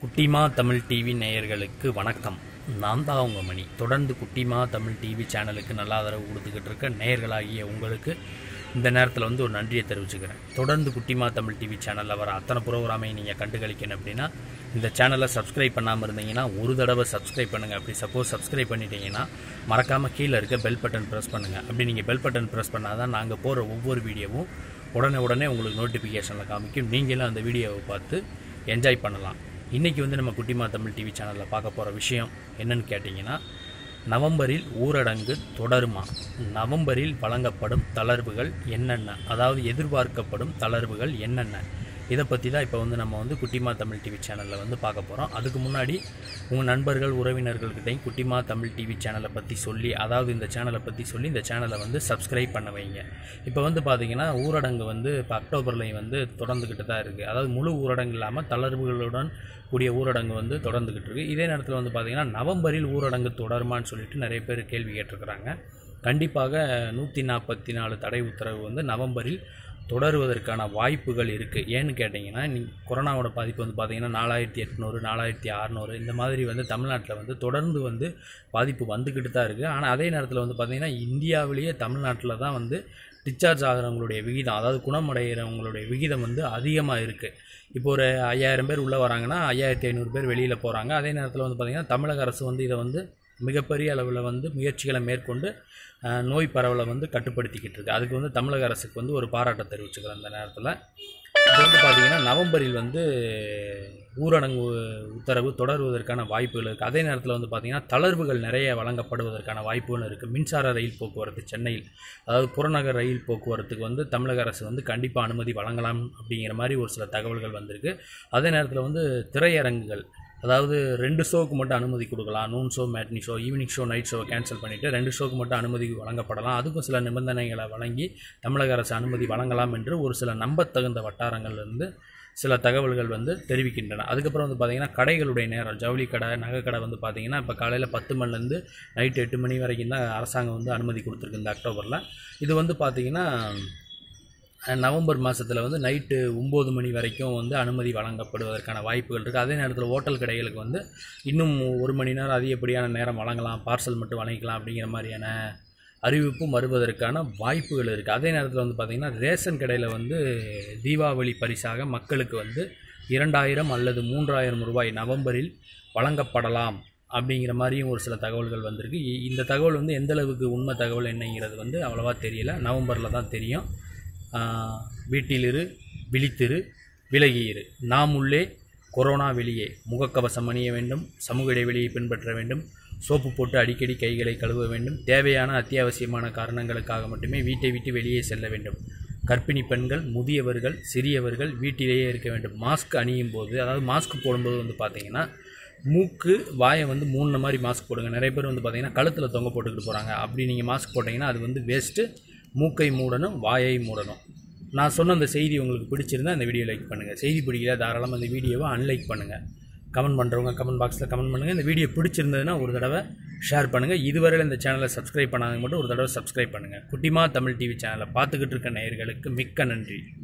குட்டிமா தமிழ் டிவி நேயர்களுக்கு வணக்கம் நான் தான் உங்கள் மணி தொடர்ந்து குட்டிமா தமிழ் டிவி சேனலுக்கு நல்ல ஆதரவு கொடுத்துக்கிட்டு இருக்க நேயர்களாகிய உங்களுக்கு இந்த நேரத்தில் வந்து ஒரு நன்றியை தெரிவிச்சுக்கிறேன் தொடர்ந்து குட்டிமா தமிழ் டிவி சேனலில் வர அத்தனை ப்ரோக்ராமையும் நீங்கள் கண்டுகளிக்கணும் அப்படின்னா இந்த சேனலை சப்ஸ்கிரைப் பண்ணாமல் இருந்தீங்கன்னா ஒரு தடவை சப்ஸ்கிரைப் பண்ணுங்கள் அப்படி சப்போஸ் சப்ஸ்கிரைப் பண்ணிட்டீங்கன்னா மறக்காமல் கீழே இருக்க பெல் பட்டன் ப்ரெஸ் பண்ணுங்கள் அப்படி நீங்கள் பெல் பட்டன் ப்ரெஸ் பண்ணால் தான் நாங்கள் போகிற ஒவ்வொரு வீடியோவும் உடனே உடனே உங்களுக்கு நோட்டிஃபிகேஷனில் காமிக்கும் நீங்களும் அந்த வீடியோவை பார்த்து என்ஜாய் பண்ணலாம் இன்றைக்கி வந்து நம்ம குட்டிமா தமிழ் டிவி சேனலில் பார்க்க போகிற விஷயம் என்னன்னு கேட்டிங்கன்னா நவம்பரில் ஊரடங்கு தொடருமா நவம்பரில் வழங்கப்படும் தளர்வுகள் என்னென்ன அதாவது எதிர்பார்க்கப்படும் தளர்வுகள் என்னென்ன இதை பற்றி தான் இப்போ வந்து நம்ம வந்து குட்டிமா தமிழ் டிவி சேனலில் வந்து பார்க்க போகிறோம் அதுக்கு முன்னாடி உங்கள் நண்பர்கள் உறவினர்கள்கிட்டையும் குட்டிமா தமிழ் டிவி சேனலை பற்றி சொல்லி அதாவது இந்த சேனலை பற்றி சொல்லி இந்த சேனலை வந்து சப்ஸ்கிரைப் பண்ண வைங்க இப்போ வந்து பார்த்தீங்கன்னா ஊரடங்கு வந்து இப்போ அக்டோபர்லையும் வந்து தொடர்ந்துக்கிட்டு தான் இருக்குது அதாவது முழு ஊரடங்கு இல்லாமல் தளர்வுகளுடன் கூடிய ஊரடங்கு வந்து தொடர்ந்துக்கிட்டு இருக்குது இதே நேரத்தில் வந்து பார்த்திங்கன்னா நவம்பரில் ஊரடங்கு தொடருமான்னு சொல்லிட்டு நிறைய பேர் கேள்வி கேட்டிருக்கிறாங்க கண்டிப்பாக நூற்றி நாற்பத்தி நாலு தடை உத்தரவு வந்து நவம்பரில் தொடருவதற்கான வாய்ப்புகள் இருக்குது ஏன்னு கேட்டிங்கன்னா நீ கொரோனாவோட பாதிப்பு வந்து பார்த்திங்கன்னா நாலாயிரத்தி எட்நூறு நாலாயிரத்தி அறநூறு இந்த மாதிரி வந்து தமிழ்நாட்டில் வந்து தொடர்ந்து வந்து பாதிப்பு வந்துக்கிட்டு தான் இருக்குது ஆனால் அதே நேரத்தில் வந்து பார்த்திங்கன்னா இந்தியாவிலேயே தமிழ்நாட்டில் தான் வந்து டிஸ்சார்ஜ் ஆகிறவங்களுடைய விகிதம் அதாவது குணமடைகிறவங்களுடைய விகிதம் வந்து அதிகமாக இருக்குது இப்போ ஒரு ஐயாயிரம் பேர் உள்ளே வராங்கன்னா ஐயாயிரத்தி ஐநூறு பேர் வெளியில் போகிறாங்க அதே நேரத்தில் வந்து பார்த்திங்கன்னா தமிழக அரசு வந்து இதை வந்து மிகப்பெரிய அளவில் வந்து முயற்சிகளை மேற்கொண்டு அஹ், நோய் பரவலை வந்து கட்டுப்படுத்திக்கிட்டு இருக்கு அதுக்கு வந்து தமிழக அரசுக்கு வந்து ஒரு பாராட்டை தெரிவிச்சுக்கிறேன் அந்த நேரத்தில் இப்போ வந்து பார்த்திங்கன்னா நவம்பரில் வந்து ஊரடங்கு உத்தரவு தொடருவதற்கான வாய்ப்புகள் இருக்குது அதே நேரத்தில் வந்து பார்த்திங்கன்னா தளர்வுகள் நிறைய வழங்கப்படுவதற்கான வாய்ப்புகள் இருக்குது மின்சார ரயில் போக்குவரத்து சென்னையில் அதாவது புறநகர் ரயில் போக்குவரத்துக்கு வந்து தமிழக அரசு வந்து கண்டிப்பாக அனுமதி வழங்கலாம் அப்படிங்கிற மாதிரி ஒரு சில தகவல்கள் வந்திருக்கு அதே நேரத்தில் வந்து திரையரங்குகள் அதாவது ரெண்டு ஷோவுக்கு மட்டும் அனுமதி கொடுக்கலாம் noon show matinee show evening show night ஷோவை கேன்சல் பண்ணிவிட்டு ரெண்டு ஷோக்கு மட்டும் அனுமதி வழங்கப்படலாம் அதுக்கும் சில நிபந்தனைகளை வழங்கி தமிழக அரசு அனுமதி வழங்கலாம் என்று ஒரு சில நம்பத்தகுந்த வட்டாரங்கள்லேருந்து சில தகவல்கள் வந்து தெரிவிக்கின்றன அதுக்கப்புறம் வந்து பார்த்திங்கன்னா கடைகளுடைய நேரம் ஜவுளி கடை நகைக்கடை வந்து பார்த்திங்கன்னா இப்போ காலையில் பத்து மணிலேருந்து நைட்டு எட்டு மணி வரைக்கும் தான் அரசாங்கம் வந்து அனுமதி கொடுத்துருக்கு இந்த அக்டோபரில் இது வந்து பார்த்திங்கன்னா அஹ் நவம்பர் மாதத்தில் வந்து நைட்டு ஒம்பது மணி வரைக்கும் வந்து அனுமதி வழங்கப்படுவதற்கான வாய்ப்புகள் இருக்குது அதே நேரத்தில் ஹோட்டல் கடைகளுக்கு வந்து இன்னும் ஒரு மணி நேரம் அதிகப்படியான நேரம் வழங்கலாம் பார்சல் மட்டும் வழங்கிக்கலாம் அப்படிங்கிற மாதிரியான அறிவிப்பும் வருவதற்கான வாய்ப்புகள் இருக்குது அதே நேரத்தில் வந்து பார்த்திங்கன்னா ரேஷன் கடையில் வந்து தீபாவளி பரிசாக மக்களுக்கு வந்து இரண்டாயிரம் அல்லது மூன்றாயிரம் ரூபாய் நவம்பரில் வழங்கப்படலாம் அப்படிங்கிற மாதிரியும் ஒரு சில தகவல்கள் வந்திருக்கு இ- இந்த தகவல் வந்து எந்த அளவுக்கு உண்மை தகவல் என்னங்கிறது வந்து அவ்வளோவா தெரியல நவம்பரில் தான் தெரியும் ஆஹ் வீட்டிலிரு விழித்திரு விலகியிரு நாம் உள்ளே கொரோனா வெளியே முகக்கவசம் அணிய வேண்டும் சமூக இடைவெளியை பின்பற்ற வேண்டும் சோப்பு போட்டு அடிக்கடி கைகளை கழுவ வேண்டும் தேவையான அத்தியாவசியமான காரணங்களுக்காக மட்டுமே வீட்டை விட்டு வெளியே செல்ல வேண்டும் கர்ப்பிணி பெண்கள் முதியவர்கள் சிறியவர்கள் வீட்டிலேயே இருக்க வேண்டும் மாஸ்க் அணியும் போது அதாவது மாஸ்க் போடும்போது வந்து பார்த்தீங்கன்னா மூக்கு வாயை வந்து மூணு மாதிரி மாஸ்க் போடுங்க நிறைய பேர் வந்து பார்த்தீங்கன்னா கழுத்தில் தொங்க போட்டுக்கிட்டு போகிறாங்க அப்படி நீங்கள் மாஸ்க் போட்டிங்கன்னா அது வந்து வேஸ்ட்டு மூக்கை மூடணும் வாயை மூடணும் நான் சொன்ன அந்த செய்தி உங்களுக்கு பிடிச்சிருந்தா இந்த வீடியோ லைக் பண்ணுங்கள் செய்தி பிடிக்கல தாராளமாக இந்த வீடியோவை அன்லைக் பண்ணுங்கள் கமெண்ட் பண்ணுறவங்க கமெண்ட் பாக்ஸில் கமெண்ட் பண்ணுங்கள் இந்த வீடியோ பிடிச்சிருந்ததுன்னா ஒரு தடவை ஷேர் பண்ணுங்கள் இதுவரையில் இந்த சேனலை சப்ஸ்கிரைப் பண்ணாதவங்க மட்டும் ஒரு தடவை சப்ஸ்கிரைப் பண்ணுங்கள் குட்டிமா தமிழ் டிவி சேனலை பார்த்துக்கிட்டு இருக்க நேயர்களுக்கு மிக்க நன்றி